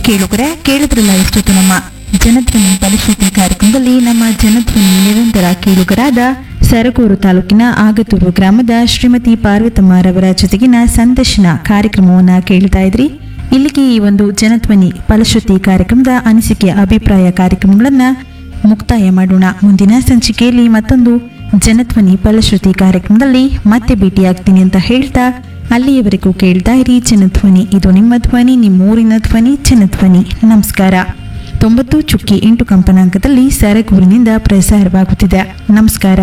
ಕೇಳುಗರೆ ಕೇಳಿದ್ರಲ್ಲ ಇಷ್ಟೊತ್ತು ನಮ್ಮ ಜನಧ್ವನಿ ಪರಿಸ್ಥಿತಿ ಕಾರ್ಯಕ್ರಮದಲ್ಲಿ ನಮ್ಮ ಜನಧ್ವನಿ ನಿರಂತರ ಕೇಳುಗರಾದ ಸರಗೂರು ತಾಲೂಕಿನ ಆಗತೂರು ಗ್ರಾಮದ ಶ್ರೀಮತಿ ಪಾರ್ವತಮ್ಮರವರ ಜೊತೆಗಿನ ಸಂದರ್ಶನ ಕಾರ್ಯಕ್ರಮವನ್ನ ಕೇಳ್ತಾ ಇದ್ರಿ ಇಲ್ಲಿಗೆ ಈ ಒಂದು ಜನಧ್ವನಿ ಫಲಶ್ರುತಿ ಕಾರ್ಯಕ್ರಮದ ಅನಿಸಿಕೆ ಅಭಿಪ್ರಾಯ ಕಾರ್ಯಕ್ರಮಗಳನ್ನ ಮುಕ್ತಾಯ ಮಾಡೋಣ ಮುಂದಿನ ಸಂಚಿಕೆಯಲ್ಲಿ ಮತ್ತೊಂದು ಜನಧ್ವನಿ ಫಲಶ್ರುತಿ ಕಾರ್ಯಕ್ರಮದಲ್ಲಿ ಮತ್ತೆ ಭೇಟಿಯಾಗ್ತೀನಿ ಅಂತ ಹೇಳ್ತಾ ಅಲ್ಲಿಯವರೆಗೂ ಕೇಳ್ತಾ ಇರಿ ಜನಧ್ವನಿ ಇದು ನಿಮ್ಮ ಧ್ವನಿ ನಿಮ್ಮೂರಿನ ಧ್ವನಿ ಜನಧ್ವನಿ ನಮಸ್ಕಾರ ತೊಂಬತ್ತು ಚುಕ್ಕಿ ಎಂಟು ಕಂಪನಾಂಕದಲ್ಲಿ ಸರಗೂರಿನಿಂದ ಪ್ರಸಾರವಾಗುತ್ತಿದೆ ನಮಸ್ಕಾರ